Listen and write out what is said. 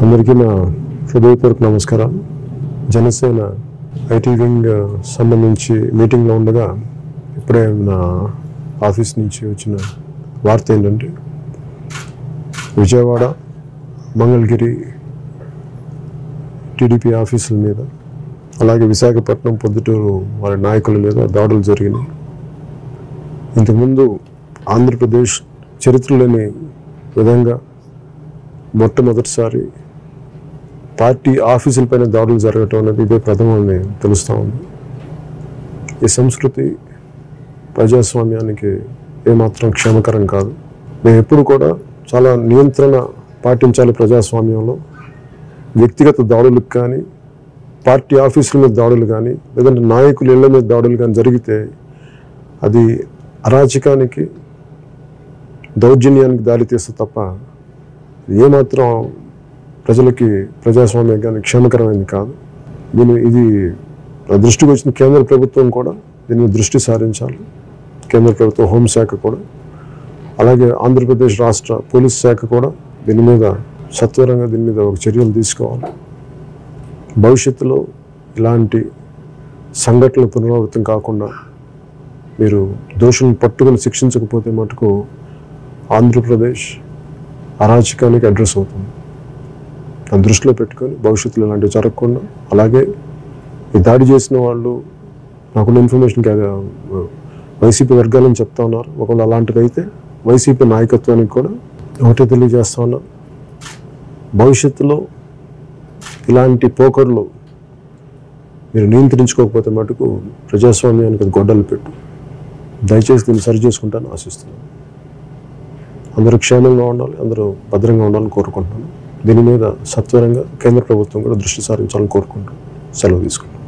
అందరికీ నా హృదయపూర్వక నమస్కారం జనసేన ఐటీ వింగ్ సంబంధించి మీటింగ్లో ఉండగా ఇప్పుడే నా ఆఫీస్ నుంచి వచ్చిన వార్త ఏంటంటే విజయవాడ మంగళగిరి టీడీపీ ఆఫీసుల మీద అలాగే విశాఖపట్నం పొద్దుటూరు వారి నాయకుల మీద దాడులు జరిగినాయి ఇంతకుముందు ఆంధ్రప్రదేశ్ చరిత్రలోని విధంగా మొట్టమొదటిసారి పార్టీ ఆఫీసులపైన దాడులు జరగటం అనేది ఇదే ప్రథమని తెలుస్తూ ఉంది ఈ సంస్కృతి ప్రజాస్వామ్యానికి ఏమాత్రం క్షేమకరం కాదు మేము ఎప్పుడు కూడా చాలా నియంత్రణ పాటించాలి ప్రజాస్వామ్యంలో వ్యక్తిగత దాడులకు కానీ పార్టీ ఆఫీసుల మీద దాడులు కానీ లేదంటే నాయకుల ఇళ్ల మీద దాడులు కానీ జరిగితే అది అరాచకానికి దౌర్జన్యానికి దారితీస్తే తప్ప ఏమాత్రం ప్రజలకి ప్రజాస్వామ్యం కానీ క్షేమకరమైనది కాదు దీని ఇది నా దృష్టికి వచ్చిన కేంద్ర ప్రభుత్వం కూడా దీని మీద దృష్టి సారించాలి కేంద్ర ప్రభుత్వం హోంశాఖ కూడా అలాగే ఆంధ్రప్రదేశ్ రాష్ట్ర పోలీస్ శాఖ కూడా దీని మీద సత్వరంగా దీని మీద ఒక చర్యలు తీసుకోవాలి భవిష్యత్తులో ఇలాంటి సంఘటనలు పునరావృతం కాకుండా మీరు దోషులను పట్టుకుని శిక్షించకపోతే మటుకు ఆంధ్రప్రదేశ్ అరాచకానికి అడ్రస్ అవుతుంది దాన్ని దృష్టిలో పెట్టుకొని భవిష్యత్తులో ఇలాంటివి జరగకుండా అలాగే ఈ దాడి చేసిన వాళ్ళు నాకున్న ఇన్ఫర్మేషన్ వైసీపీ వర్గాలని చెప్తా ఉన్నారు ఒకవేళ అలాంటిది అయితే వైసీపీ నాయకత్వానికి కూడా ఒకటే తెలియజేస్తా ఉన్నారు భవిష్యత్తులో ఇలాంటి పోకర్లు మీరు నియంత్రించుకోకపోతే మటుకు ప్రజాస్వామ్యానికి అది గొడ్డలు పెట్టు దయచేసి దీన్ని సరి చేసుకుంటాను ఆశిస్తున్నాను అందరూ క్షేమంగా ఉండాలి అందరూ భద్రంగా ఉండాలని కోరుకుంటున్నాను దీని మీద సత్వరంగా కేంద్ర ప్రభుత్వం కూడా దృష్టి సారించాలని కోరుకుంటున్నాను సెలవు తీసుకుంటాను